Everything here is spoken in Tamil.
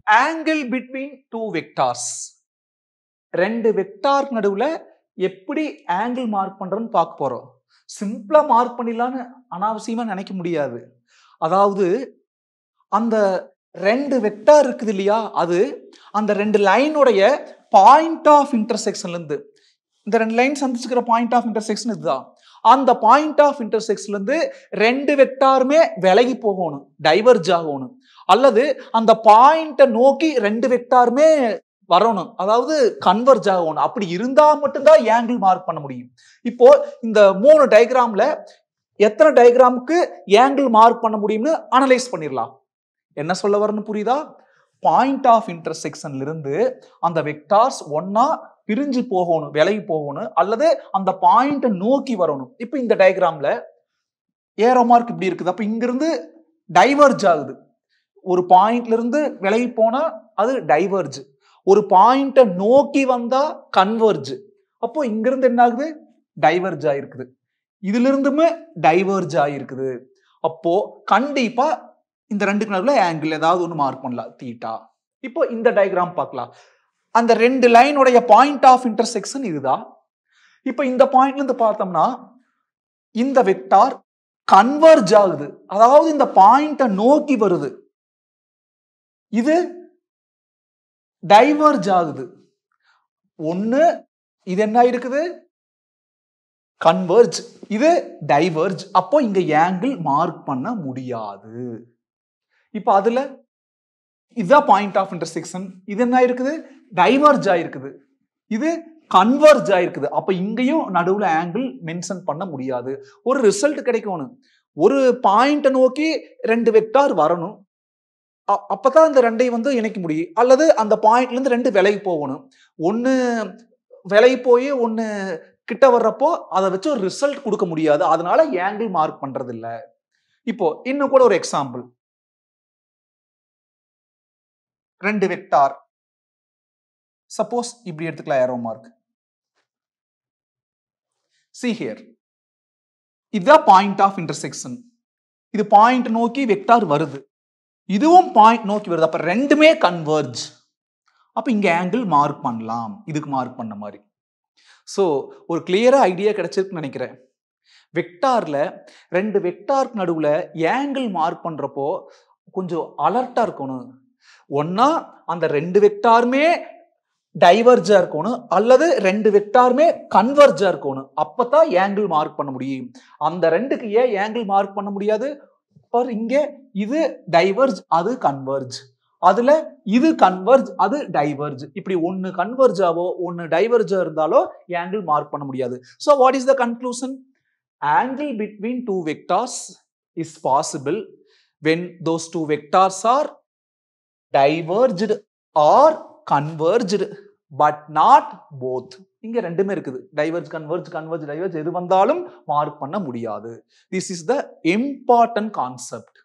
ஆங்கிள் பிட்வீன் டூ வெக்டார்ஸ் ரெண்டு வெக்டார் நடுவுல எப்படி ஆங்கிள் மார்க் பண்றோம்னு பார்க்க போறோம் சிம்பிளா மார்க் பண்ணிடலான்னு அனாவசியமா நினைக்க முடியாது அதாவது அந்த ரெண்டு வெக்டார் இருக்குது இல்லையா அது அந்த ரெண்டு லைனுடைய பாயிண்ட் ஆஃப் இன்டர்செக்ஷன்ல இருந்து இந்த ரெண்டு லைன் சந்திச்சுக்கிற பாயிண்ட் ஆஃப் இன்டர்செக்ஷன் இதுதான் அந்த பாயிண்ட் ஆஃப் இன்டர்செக்ஷன்ல இருந்து ரெண்டு வெக்டாருமே விலகி போகணும் டைவர்ஜ் ஆகணும் அல்லது அந்த பாயிண்ட்டை நோக்கி ரெண்டு வெக்டாருமே வரணும் அதாவது கன்வர்ஜ் ஆகணும் அப்படி இருந்தா மட்டும்தான் ஆங்கிள் மார்க் பண்ண முடியும் இப்போ இந்த மூணு டயக்ராம்ல எத்தனை டயக்ராமுக்கு ஆங்கிள் மார்க் பண்ண முடியும்னு அனலைஸ் பண்ணிடலாம் என்ன சொல்ல வரணும்னு புரியுதா பாயிண்ட் ஆஃப் இன்டர்செக்ஷன்ல இருந்து அந்த வெக்டார்ஸ் ஒன்னா பிரிஞ்சு போகணும் விலகி போகணும் அல்லது அந்த பாயிண்ட்டை நோக்கி வரணும் இப்போ இந்த டயக்ராம்ல ஏரோ மார்க் இப்படி இருக்குது அப்ப இங்கிருந்து டைவர்ஜ் ஆகுது ஒரு பாயிண்ட்ல இருந்து விலகி போனா அது டைவர்ஜ் ஒரு பாயிண்ட்டை நோக்கி வந்தா கன்வர்ஜ் அப்போ இங்கிருந்து என்ன ஆகுது டைவர்ஜ் ஆயிருக்குது இதுல இருந்துமே டைவர்ஜ் ஆயிருக்குது அப்போ கண்டிப்பா இந்த ரெண்டு நடுவில் ஆங்கிள் ஏதாவது ஒன்று மார்க் பண்ணலாம் தீட்டா இப்போ இந்த டயக்ராம் பார்க்கலாம் அந்த ரெண்டு லைனுடைய பாயிண்ட் ஆஃப் இன்டர்செக்ஷன் இதுதான் இப்போ இந்த பாயிண்ட்ல இருந்து பார்த்தோம்னா இந்த வெக்டார் கன்வர்ஜ் ஆகுது அதாவது இந்த பாயிண்ட்டை நோக்கி வருது இது டைவர்ஜ் ஆகுது ஒண்ணு இது என்ன இருக்குது கன்வர்ஜ் இது டைவர்ஜ் அப்போ இங்க ஆங்கிள் மார்க் பண்ண முடியாது இப்போ அதுல இதுதான் பாயிண்ட் ஆஃப் இன்டர்செக்ஷன் இது என்ன இருக்குது டைவர்ஜ் ஆயிருக்குது இது கன்வர்ஜ் ஆயிருக்குது அப்ப இங்கேயும் நடுவுல ஆங்கிள் மென்ஷன் பண்ண முடியாது ஒரு ரிசல்ட் கிடைக்கணும் ஒரு பாயிண்ட்டை நோக்கி ரெண்டு வெக்டார் வரணும் அ- அப்பதான் இந்த ரெண்டையும் வந்து இணைக்க முடியும் அல்லது அந்த பாயிண்ட்ல இருந்து ரெண்டு விலகி போகணும் ஒன்னு விலகி போய் ஒன்னு கிட்ட வர்றப்போ அதை வச்சு ஒரு ரிசல்ட் கொடுக்க முடியாது அதனால ஆங்கிள் மார்க் பண்றது இல்ல இப்போ இன்னும் கூட ஒரு எக்ஸாம்பிள் ரெண்டு வெக்டார் சப்போஸ் இப்படி எடுத்துக்கலாம் ஏரோ மார்க் சி ஹியர் இதுதான் பாயிண்ட் ஆஃப் இன்டர்செக்ஷன் இது பாயிண்ட் நோக்கி வெக்டார் வருது இதுவும் பாயிண்ட் நோக்கி வருது அப்ப ரெண்டுமே கன்வர்ஜ் அப்ப இங்க ஆங்கிள் மார்க் பண்ணலாம் இதுக்கு மார்க் பண்ண மாதிரி ஸோ ஒரு கிளியரா ஐடியா கிடைச்சிருக்குன்னு நினைக்கிறேன் வெக்டார்ல ரெண்டு வெக்டாருக்கு நடுவுல ஆங்கிள் மார்க் பண்றப்போ கொஞ்சம் அலர்ட்டா இருக்கணும் ஒன்னா அந்த ரெண்டு வெக்டாருமே டைவர்ஜா இருக்கணும் அல்லது ரெண்டு வெக்டாருமே கன்வர்ஜா இருக்கணும் அப்பதான் ஆங்கிள் மார்க் பண்ண முடியும் அந்த ரெண்டுக்கு ஏன் ஆங்கிள் மார்க் பண்ண முடியாது பாரு இங்க இது டைவர்ஜ் அது கன்வர்ஜ் அதுல இது கன்வர்ஜ் அது டைவர்ஜ் இப்படி ஒன்னு கன்வர்ஜ் ஆவோ ஒன்னு டைவர்ஜா இருந்தாலோ ஆங்கிள் மார்க் பண்ண முடியாது so what is the conclusion angle between two vectors is possible when those two vectors are diverged or converged but not both இங்க ரெண்டுமே இருக்குது டைவர்ஜ் கன்வர்ஜ் கன்வர்ஜ் டைவர்ஜ் எது வந்தாலும் மார்க் பண்ண முடியாது this is the important concept